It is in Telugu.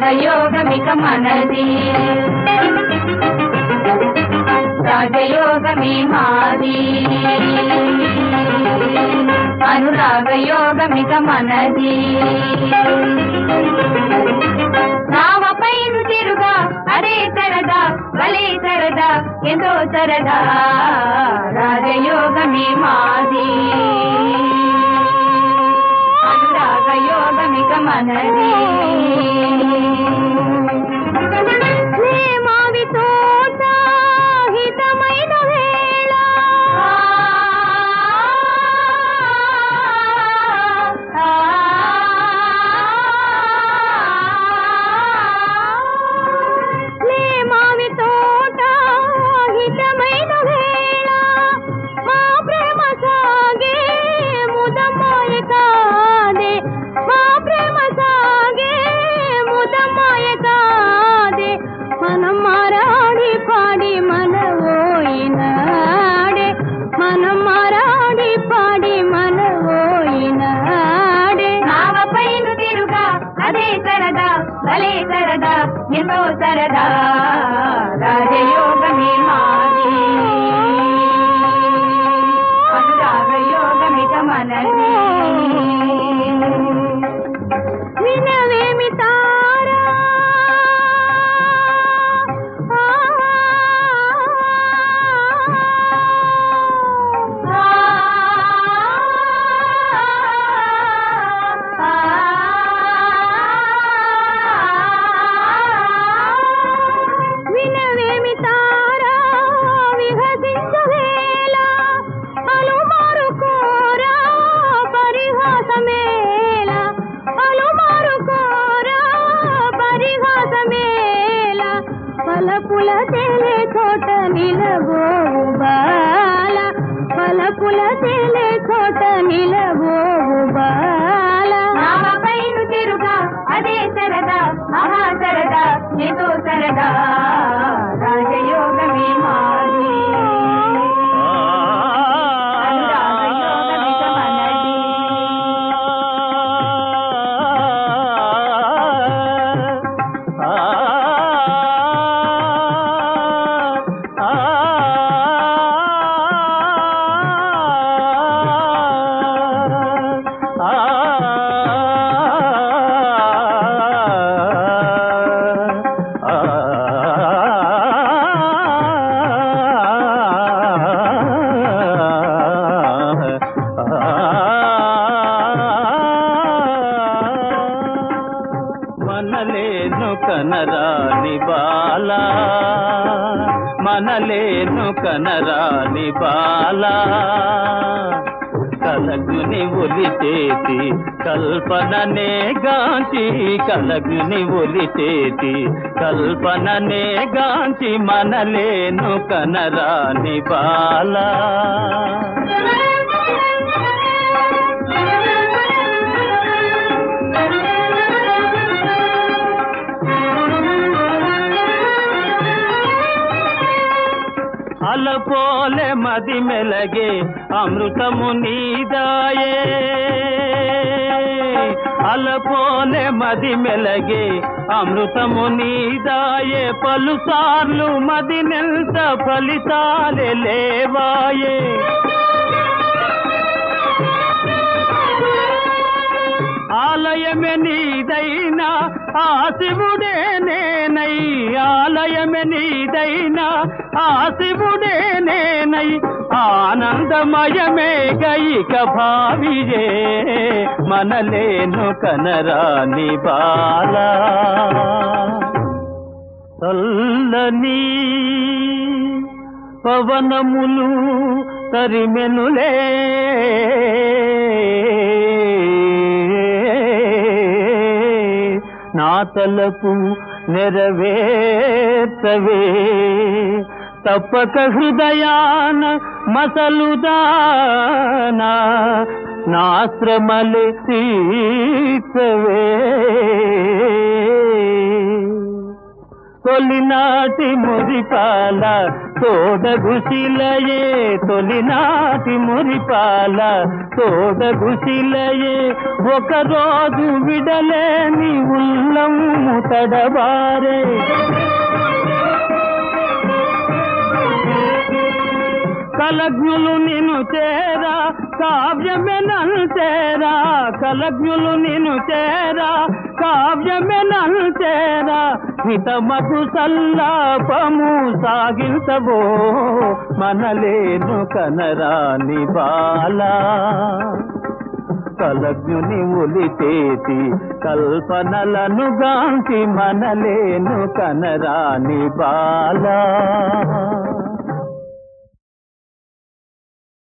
రాగయోగమిక మనది రాజయోగమే మాది అనురాగయోగమిక మనది నావపైను తిరుగా అదే సరదా భలే సరదా ఎంతో సరదా రాజయోగమే మాది అనురాగయోగమిక మనది మావి తోట హితమైన వేళ లే మావి తోట హితమైన వేళ మా ప్రేమ సాగే ముదమాయ కాదే మా ప్రేమ సాగే ముదమాయ కాదే మనం మారాడి పాడి మన ఓయినాడే మనం మారాడి పాడి మన ఓయినాడే నావపైను తిరుగా అదే సరదా భలే సరదా ఎంతో సరదా రాజయోగమే మాది అనురాగయోగమిక మనది వినవేమి తారా వినవేమి తారా విహసించవేళ అలుమారు కోరా పరిహాసమేళ అలుమారు కోరా పరిహాసమేళ పలపుల తేలే చోట నిలబోవు బాల పలపుల తేలే చోట నిలబోవు బాల నావపైను తిరుగా అదే సరదా మహా సరదా ఎంతో సరదా రాజయోగమే మాది అనురాగయోగమిక మనది మనలేను కనరాని బాల మనలేను కనరాని బాల కలగుని ఒలిచేతి కల్పననే గాంచి కలగుని ఒలిచేతి కల్పననే గాంచి మనలేను కనరాని బాల అలపోలే మది మెలగే అమృతము నీదాయే అలపోలే మది మెలగే అమృతము నీదాయే పలుసార్లు మది నెల్త ఫలితాలే లేవాయే ఆలయమే నీదైనా ఆ శివుడే నేనై ఆలయమే నీదైనా ఆ శివుడే నేనై ఆనందమయమే గైక భావియే మనలేను కనరాని బాల చల్లని పవనములు తరిమెనులే నా తలపు నెరవేర్తవే తప్పక హృదయాన మసలుదానా నా శ్రమలు తీర్చవే తొలినాటి మురిపాల తోడగుశిలయే తొలినాటి మురిపాల తోడగుశిలయే ఒకరోజు విడలేని ఉల్లము తడబారే కలజ్ఞులు నిన్ను చేరా కావ్యమెనంతేరా కలజ్ఞులు నిన్ను చేరా కావ్యమెనంతేరా హితమకు సల్లాపము సాగించబో మనలేను కనరాని బాలా కలజ్ఞుని ఉలిచేతి కల్పనలను గాంచి మనలేను కనరాని బాలా